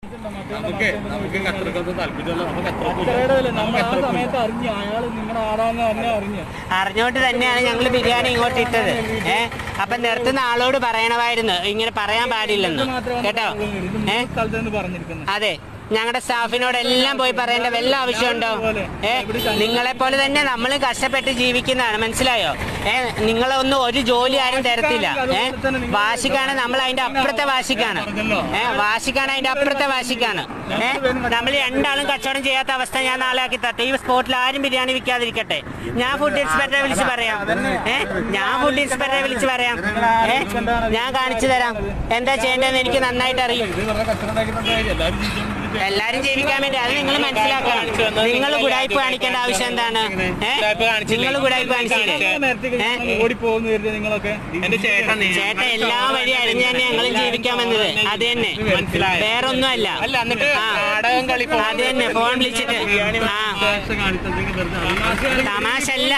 നമുക്ക് നമുക്ക് ഖത്തർക്കൊന്നും താല്പര്യമില്ല നമുക്ക് ഖത്തർക്ക് ഇത്രയുടെ വില നമ്മൾ ആ സമയത്ത് അറിഞ്ഞു അയാൾ നിങ്ങളുടെ ആളാന്ന് തന്നെ അറിഞ്ഞു അറിഞ്ഞോണ്ട് തന്നെയാണ് ഞങ്ങൾ ബിരിയാണി ഇങ്ങോട്ട് ഇട്ടത് ഏ അപ്പൊ നിർത്തുന്ന ആളോട് പറയണമായിരുന്നു ഇങ്ങനെ പറയാൻ പാടില്ലെന്ന് കേട്ടോ ഏ സ്ഥലത്ത് നിന്ന് പറഞ്ഞിരിക്കുന്നത് അതെ ഞങ്ങളുടെ സ്റ്റാഫിനോട് എല്ലാം പോയി പറയേണ്ട വല്ല ആവശ്യമുണ്ടോ ഏ നിങ്ങളെ പോലെ തന്നെ നമ്മൾ കഷ്ടപ്പെട്ട് ജീവിക്കുന്നതാണ് മനസ്സിലായോ ഏ നിങ്ങളെ ഒന്നും ഒരു ജോലി ആരും തരത്തില്ല ഏ വാശിക്കാണ് നമ്മൾ അതിന്റെ അപ്പുറത്തെ വാശിക്കാണ് ഏ വാശിക്കാണ് അതിന്റെ അപ്പുറത്തെ വാശിക്കാണ് ഏ നമ്മൾ രണ്ടാളും കച്ചവടം ചെയ്യാത്ത അവസ്ഥ ഞാൻ നാളെ ആക്കി തട്ടെ ഈ സ്പോട്ടിൽ ആരും ബിരിയാണി വിൽക്കാതിരിക്കട്ടെ ഞാൻ ഫുഡ് ഇൻസ്പെക്ടറെ വിളിച്ച് പറയാം ഏ ഞാൻ ഫുഡ് ഇൻസ്പെക്ടറെ വിളിച്ച് പറയാം ഏ ഞാൻ കാണിച്ചു തരാം എന്താ ചെയ്യേണ്ടതെന്ന് എനിക്ക് നന്നായിട്ട് അറിയും ഇത് പറഞ്ഞ കച്ചവടം ഉണ്ടാക്കിയിട്ടുണ്ടായി എല്ലാവരും ജീവിക്കാൻ വേണ്ടി എല്ലാരും ജീവിക്കാൻ വേണ്ടി അത് നിങ്ങൾ മനസ്സിലാക്കണം നിങ്ങൾ ഗുഡായ്പ കാണിക്കേണ്ട ആവശ്യം എന്താണ് നിങ്ങൾ ഗുഡായ്പ കാണിച്ചില്ലേ നേരത്തെ ഏ? ഓടിപ്പോകുന്നു കരുതി നിങ്ങളൊക്കെ എന്റെ ചേട്ടൻ ചേട്ടൻ എല്ലാ വഴി അറിഞ്ഞ് തന്നെ ഞങ്ങൾ ജീവിക്കാൻ വന്നത് അത് തന്നെ വേറെ ഒന്നുമല്ല അല്ല എന്നിട്ട് ആ. നാടകം കളി അത് തന്നെ ഫോൺ വിളിച്ചിട്ട് ആ തമാശ കാണിച്ചിട്ടുണ്ടെങ്കിൽ വെറുതെ അത് തമാശ അല്ല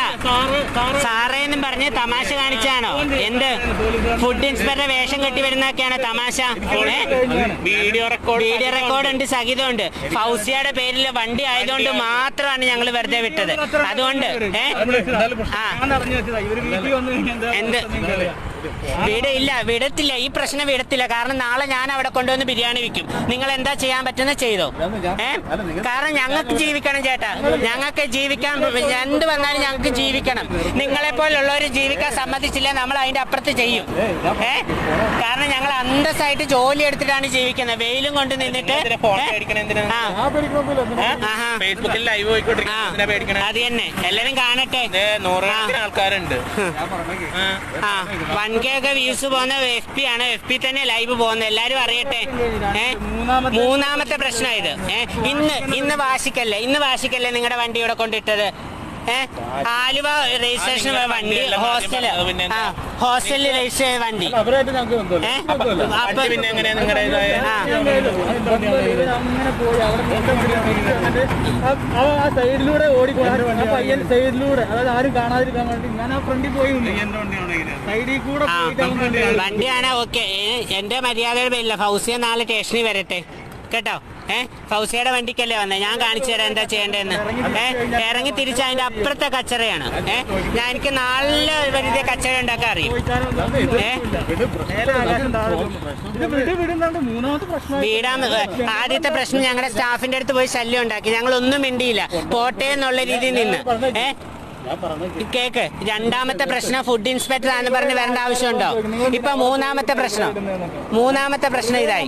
സാറേ എന്നും പറഞ്ഞ് തമാശ കാണിച്ചാണോ എന്ത് ഫുഡ് ഇൻസ്പെക്ടർ വേഷം കെട്ടി വരുന്നതൊക്കെയാണ് തമാശ ഏ? വീഡിയോ റെക്കോർഡ് വീഡിയോ റെക്കോർഡ് ഉണ്ട് സഹിതമുണ്ട് ഫൗസിയയുടെ പേരിൽ വണ്ടി ആയതുകൊണ്ട് മാത്രമാണ് ഞങ്ങൾ വെറുതെ വിട്ടത് അതുകൊണ്ട് ഏ ആ ഞാൻ അറിഞ്ഞു വെച്ചതാ ഇവര് വീട്ടിൽ വന്നു കഴിഞ്ഞാൽ എന്താ എന്ത്? അവസ്ഥ നിങ്ങൾക്കറിയാം. വിടയില്ല വിടത്തില്ല ഈ പ്രശ്നം വിടത്തില്ല കാരണം നാളെ ഞാൻ അവിടെ കൊണ്ടുവന്ന് ബിരിയാണി വിൽക്കും നിങ്ങൾ എന്താ ചെയ്യാൻ പറ്റുന്ന ചെയ്തോ ഏ കാരണം ഞങ്ങൾക്ക് ജീവിക്കണം ചേട്ടാ ഞങ്ങൾക്ക് ജീവിക്കാൻ എന്ത് വന്നാലും ഞങ്ങൾക്ക് ജീവിക്കണം നിങ്ങളെ പോലുള്ളവർ ജീവിക്കാൻ സമ്മതിച്ചില്ല നമ്മൾ അതിന്റെ അപ്പുറത്ത് ചെയ്യും ഏ കാരണം ഞങ്ങൾ അന്തസ്സായിട്ട് ജോലി എടുത്തിട്ടാണ് ജീവിക്കുന്നത് വെയിലും കൊണ്ട് നിന്നിട്ട് ഫോട്ടോ ഏ? അടിക്കണം എന്തിനാ ആ ആ പേടിക്കൊന്നുമില്ല എന്തിനാ? ആഹാ ഫേസ്ബുക്കിൽ ലൈവ് ആ പോയിക്കൊണ്ടിരിക്കുന്ന എന്തിനാ പേടിക്കണേ അത് തന്നെ എല്ലാരും കാണട്ടെ ദേ, നൂറുകണക്കിന് ആൾക്കാരുണ്ട് ഞാൻ പറഞ്ഞേക്ക് ആ. ആ വൺ കെ ഒക്കെ വ്യൂസ് പോകുന്ന എഫ് പി ആണ് എഫ് പി തന്നെ ലൈവ് പോകുന്നത് എല്ലാരും അറിയട്ടെ ഏ മൂന്നാമത്തെ മൂന്നാമത്തെ പ്രശ്നം ഇത് ഏ ഇന്ന് ഇന്ന് വാശിക്കല്ലേ ഇന്ന് വാശിക്കല്ലേ നിങ്ങളുടെ വണ്ടി ഇവിടെ കൊണ്ടിട്ടത് ഏ ആലുവ രജിസ്ട്രേഷൻ നിങ്ങളുടെ വണ്ടി വണ്ടിയല്ല ഹോസ്റ്റല് ആദ്യം പറഞ്ഞത്, പിന്നെ ആ എന്താ? ഹോസ്റ്റലിൽ രജിസ്റ്റർ ചെയ്ത വണ്ടി അല്ല, അവരായിട്ട് ഞങ്ങൾക്ക് ബന്ധമില്ല ഏ ബന്ധമില്ല. അപ്പൊ വണ്ടി പിന്നെ എങ്ങനെയാ നിങ്ങളുടേതായ ആ ഇവര് അങ്ങനെ പോയി അവിടെ എന്നിട്ട് ആ- ആ- ആ സൈഡിലൂടെ ഓടിക്കോ ആ പയ്യൻ സൈഡിലൂടെ അതായത് ആരും കാണാതിരിക്കാൻ വേണ്ടി ഞാൻ ആ ഫ്രണ്ടിൽ പോയി നിന്ന്. എന്റെ വണ്ടിയാണ് ഇങ്ങനെ സൈഡിൽ കൂടെ ആ പോയിട്ട് അവൻ കണ്ടു. വണ്ടിയാണ് ഓക്കെ എന്റെ മര്യാദയുടെ പേരില്ല ഫൗസിയ നാളെ സ്റ്റേഷനിൽ വരട്ടെ കേട്ടോ ഏ ഫൗസിയുടെ വണ്ടിക്കല്ലേ വന്നേ ഞാൻ കാണിച്ചു തരാം എന്താ ചെയ്യേണ്ടതെന്ന് ഏ ഇറങ്ങി തിരിച്ച് അതിന്റെ അപ്പുറത്തെ കച്ചറയാണ് ഏ ഞാൻ എനിക്ക് നല്ല വലിയ കച്ചറ ഉണ്ടാക്കാൻ അറിയും ഏ നേരെ ആകാശം ഇത് വിട് വിടുന്നുണ്ട് മൂന്നാമത്തെ പ്രശ്നം വീടാന്ന് ആദ്യത്തെ പ്രശ്നം ഞങ്ങളുടെ സ്റ്റാഫിന്റെ അടുത്ത് പോയി ശല്യം ഉണ്ടാക്കി ഞങ്ങൾ ഒന്നും മിണ്ടിയില്ല പോട്ടെ എന്നുള്ള രീതിയിൽ നിന്ന് ഏ ഞാൻ പറഞ്ഞേക്ക് കേക്ക് രണ്ടാമത്തെ പ്രശ്നം ഫുഡ് ഇൻസ്പെക്ടർ ആണെന്ന് പറഞ്ഞ് വരേണ്ട ആവശ്യമുണ്ടോ ഇപ്പൊ മൂന്നാമത്തെ പ്രശ്നം മൂന്നാമത്തെ പ്രശ്നം ഇതായി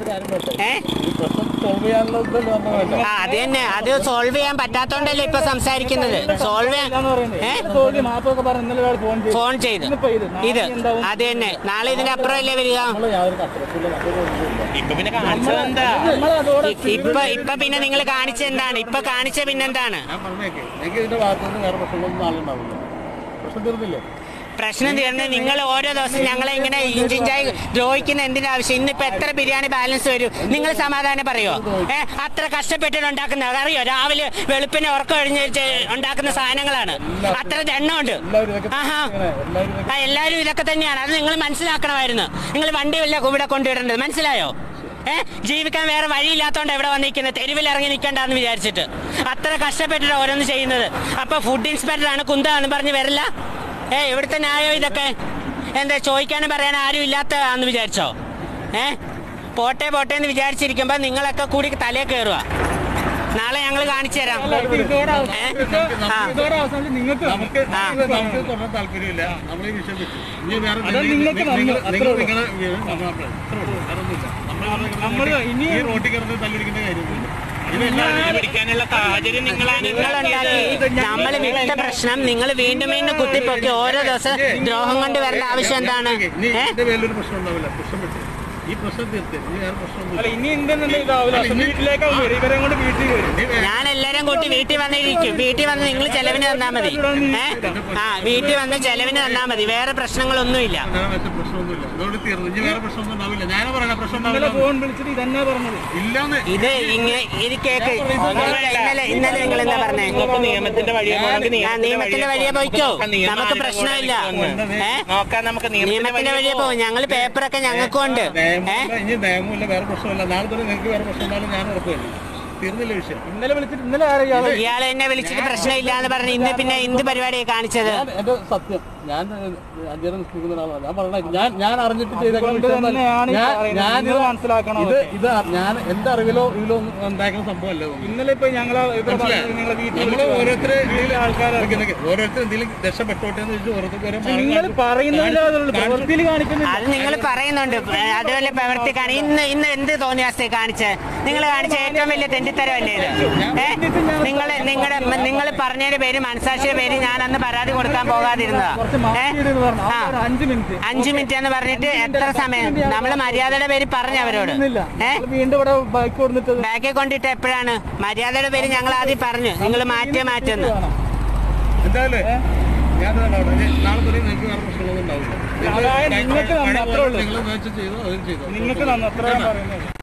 ഏ ഈ പ്രശ്നം സോൾവ് ചെയ്യാനുള്ള ഇതല്ലേ വന്നതല്ല ആ അത് തന്നെ അത് സോൾവ് ചെയ്യാൻ പറ്റാത്തോണ്ടല്ലേ ഇപ്പൊ സംസാരിക്കുന്നത് സോൾവ് ചെയ്യാൻ ഏ തോൽവി മാപ്പൊക്കെ പറഞ്ഞ് ഇന്നലെ ഒരാൾ ഫോൺ ചെയ്തു ഫോൺ ചെയ്ത് ഇന്നിപ്പോ ഇത് നാളെ ഇത് എന്താവും? അത് തന്നെ നാളെ ഇതിനപ്പുറം അല്ലേ വരിക നമ്മള് യാതൊരു കച്ചറത്തില്ല നമ്മളൊന്നുമില്ല ഇപ്പൊ പിന്നെ കാണിച്ചത് എന്താ നമ്മളതോടെ ഇ- ഇപ്പൊ ഇപ്പൊ പിന്നെ നിങ്ങൾ കാണിച്ച എന്താണ് ഇപ്പൊ കാണിച്ച പിന്നെന്താണ് ഞാൻ പറഞ്ഞേക്ക് എനിക്ക് ഇതിന്റെ ഭാഗത്തുനിന്ന് വേറെ പ്രശ്നങ്ങളൊന്നും നാളെ ഉണ്ടാവില്ല പ്രശ്നം തീർന്നില്ലേ പ്രശ്നം തീർന്ന് നിങ്ങൾ ഓരോ ദിവസം ഞങ്ങളെ ഇങ്ങനെ ഇഞ്ചിഞ്ചായി ദ്രോഹിക്കുന്ന എന്തിന്റെ ആവശ്യം ഇന്നിപ്പോ എത്ര ബിരിയാണി ബാലൻസ് വരും നിങ്ങൾ സമാധാനം പറയോ ഏ അത്ര കഷ്ടപ്പെട്ടിട്ട് ഉണ്ടാക്കുന്ന അറിയോ രാവിലെ വെളുപ്പിനെ ഉറക്കം കഴിഞ്ഞ് ഉണ്ടാക്കുന്ന സാധനങ്ങളാണ് അത്ര എണ്ണമുണ്ട് എല്ലാവരും ഇതൊക്കെ ആഹാ ഇങ്ങനെ എല്ലാവരും ഇതൊക്കെ ആ എല്ലാവരും ഇതൊക്കെ തന്നെയാണ് അത് നിങ്ങൾ മനസ്സിലാക്കണമായിരുന്നു നിങ്ങൾ വണ്ടിയല്ല ഇവിടെ കൊണ്ടുവരേണ്ടത് മനസ്സിലായോ ഏ ജീവിക്കാൻ വേറെ വഴിയില്ലാത്തോണ്ട് എവിടെ വന്നിരിക്കുന്നത് തെരുവിൽ ഇറങ്ങി നിൽക്കണ്ടെന്ന് വിചാരിച്ചിട്ട് അത്ര കഷ്ടപ്പെട്ടിട്ട് ഓരോന്ന് ചെയ്യുന്നത് അപ്പൊ ഫുഡ് ഇൻസ്പെക്ടർ ആണ് കുന്താന്ന് പറഞ്ഞ് വരില്ല ഏ ഇവിടുത്തെ ന്യായം ഇതൊക്കെ എന്താ ചോദിക്കാനും പറയാൻ ആരും ഇല്ലാത്തതാന്ന് വിചാരിച്ചോ ഏ പോട്ടെ പോട്ടെ എന്ന് വിചാരിച്ചിരിക്കുമ്പോ നിങ്ങളൊക്കെ കൂടി തലേ കയറുക നാളെ ഞങ്ങൾ കാണിച്ചു തരാം ഇതോടെ അവസാനം- ഏ? ആ. ഇതോടെ അവസാനം നിങ്ങൾക്ക് നമുക്ക് ആ. നമുക്ക് തുടരാൻ താല്പര്യമില്ല നമ്മൾ ഈ വിഷയം വിട്ടു ഇനി വേറെ അത് നിങ്ങൾക്ക് നിങ്ങൾ- നന്ന് നിങ്ങൾ അത്രേ നിങ്ങളെ നമ്മൾ അത്രേ ഉള്ളൂ. വേറെ ഒന്നുമില്ല. നമ്മൾ നമ്മള് ഇനി- ഈ റോട്ടിൽ കിടന്ന് തല്ലിടിക്കുന്ന കാര്യമൊന്നുമില്ല പിടിക്കാനുള്ള സാഹചര്യം നിങ്ങളാണ് നിങ്ങളുണ്ടാക്കി നമ്മൾ വിട്ട പ്രശ്നം നിങ്ങൾ വീണ്ടും വീണ്ടും കുത്തിപ്പൊക്കി ഓരോ ദിവസം ദ്രോഹം കൊണ്ട് വരേണ്ട ആവശ്യം എന്താണ് ഇനി ഏ ഇതിന്റെ പേരിലൊരു പ്രശ്നം ഉണ്ടാവില്ല പ്രശ്നം വിട്ടു ഈ പ്രശ്നം തീർത്ത് ഇനി വേറെ അല്ല പ്രശ്നമൊന്നുമില്ല ഇനി എന്തെന്നുണ്ടെങ്കിൽ ഇതാവില്ല വീട്ടിലേക്കാവും വരും ഇവരെ കൊണ്ട് വീട്ടിൽ വരും ഇനി വേ- ഞാൻ എല്ലാരും കൂട്ടി വീട്ടിൽ വന്നിരിക്കും വീട്ടിൽ വന്ന് നിങ്ങൾ ചെലവിന് തന്നാ മതി ഏ ആ വീട്ടിൽ വന്ന് ചെലവിന് തന്നാ മതി വേറെ പ്രശ്നങ്ങളൊന്നുമില്ല അങ്ങനെ മറ്റു പ്രശ്നമൊന്നുമില്ല ഇതോട് തീർന്നു ഇനി വേറെ പ്രശ്നമൊന്നും ഉണ്ടാവില്ല ഞാനാ പറയണ പ്രശ്നം ഇന്നലെ ഉണ്ടാവില്ല ഫോൺ വിളിച്ചിട്ട് ഇതന്നെ പറഞ്ഞത് ഇല്ലാന്ന് ഇത് ഇങ്ങനെ ഇത് കേക്ക് ഇന്നലെ ഇന്നലെ നിങ്ങൾ എന്താ പറഞ്ഞേ നിങ്ങൾക്ക് നിയമത്തിന്റെ വഴിയെ പോകണമെങ്കിൽ ആ നിയമത്തിന്റെ വഴിയെ പോയിക്കോ നമുക്ക് പ്രശ്നമില്ല ഏ നോക്കാം നമുക്ക് നിയമത്തിന്റെ വഴിയെ പോകും ഞങ്ങൾ പേപ്പറൊക്കെ ഞങ്ങൾക്കും ഉണ്ട് നിയമമില്ല ഇനി നിയമമില്ല വേറെ പ്രശ്നമില്ല നാളെ തന്നെ നിങ്ങൾക്ക് വേറെ പ്രശ്നം ഉണ്ടായാലും ഞാൻ ഉറപ്പുവല്ല തീർന്നില്ല വിഷയം ഇന്നലെ വിളിച്ചിട്ട് ഇന്നലെ ആരാ ഇയാള് ഇയാൾ എന്നെ വിളിച്ചിട്ട് പ്രശ്നമില്ല എന്ന് പറഞ്ഞ് ഇന്ന് പിന്നെ എന്ത് പരിപാടിയാണ് കാണിച്ചത് ഞാൻ എന്റെ സത്യം ഞാൻ അഞ്ചേരം നിൽക്കുന്ന ഒരാളാണ് ഞാൻ പറഞ്ഞ ഞാൻ ഞാൻ അറിഞ്ഞിട്ട് ചെയ്തേക്കുന്ന അതുകൊണ്ട് വിഷയം ഒന്നുമല്ല. തന്നെയാണ് ഈ ഞാൻ- പറയുന്നത്. ഞാൻ നിങ്ങൾ മനസ്സിലാക്കണം ഇത് അതൊക്കെ. ഇത് ഞാൻ എന്റെ അറിവിലോ ഇതിലോ ഒന്നും ഉണ്ടാക്കുന്ന സംഭവമല്ല ഇതൊന്നും. ഇന്നലെ ഇപ്പൊ ഞങ്ങളെ ഇവിടെ മനസ്സിലായോ? പറഞ്ഞത് നിങ്ങളെ വീട്ടിൽ നമ്മള് വിളിച്ച് ഓരോരുത്തരെ എന്തെങ്കിലും ആൾക്കാരെ ഓരോരുത്തർ എന്തെങ്കിലും രക്ഷപ്പെട്ടോട്ടെ എന്ന് വെച്ച് ഓരോരുത്തർക്ക് ഓരോ മാർഗ്ഗം നിങ്ങൾ കാണിച്ച് പറയുന്നതിലേ അതുള്ളൂ കാണിച്ച് പ്രവൃത്തിയിൽ കാണിക്കുന്നില്ല അത് നിങ്ങൾ പറയുന്നുണ്ട് അതുപോലെ പ്രവർത്തി കാണി ഇന്ന് ഇന്ന് എന്ത് തോന്നിയ അവസ്ഥയെ കാണിച്ച് നിങ്ങൾ കാണിച്ച ഏറ്റവും വലിയ തെണ്ടിത്തരമല്ലേ ഇത് ഏ നിങ്ങൾ നിങ്ങളുടെ നിങ്ങൾ പറഞ്ഞതിന്റെ പേര് മനസാക്ഷിയുടെ പേര് ഞാൻ അന്ന് പരാതി കൊടുക്കാൻ പോകാതിരുന്നതാ കുറച്ച് ഏ മാറ്റിയിടുന്ന് പറഞ്ഞു ആ. ആ, ഒരു അഞ്ച് മിനിറ്റ് അഞ്ചു മിനിറ്റ് എന്ന് പറഞ്ഞിട്ട് എത്ര സമയം നമ്മൾ മര്യാദയുടെ പേര് പറഞ്ഞു അവരോട് ഇല്ല ഏ ഞങ്ങള് വീണ്ടും ഇവിടെ ബൈക്ക് കൊടുത്തിട്ട് ബാക്കിൽ കൊണ്ടിട്ട് എപ്പോഴാണ് മര്യാദയുടെ പേര് ഞങ്ങൾ ആദ്യം പറഞ്ഞു നിങ്ങൾ മാറ്റിയേ മാറ്റുന്നു എന്തായാലും ഞാൻ ഇതാണ് അവിടെ. ഇനി നാളെ മുതൽ നിങ്ങൾക്ക് വേറെ പ്രശ്നങ്ങളൊന്നും ഉണ്ടാവില്ല അതായത് നിങ്ങൾക്ക് നന്ദി, അത്രേ ഉള്ളൂ. നിങ്ങൾ മേടിച്ച് ചെയ്തോ അതും ചെയ്തോ നിങ്ങൾക്ക് നന്ദി അത്ര ഞാൻ പറയുന്നത്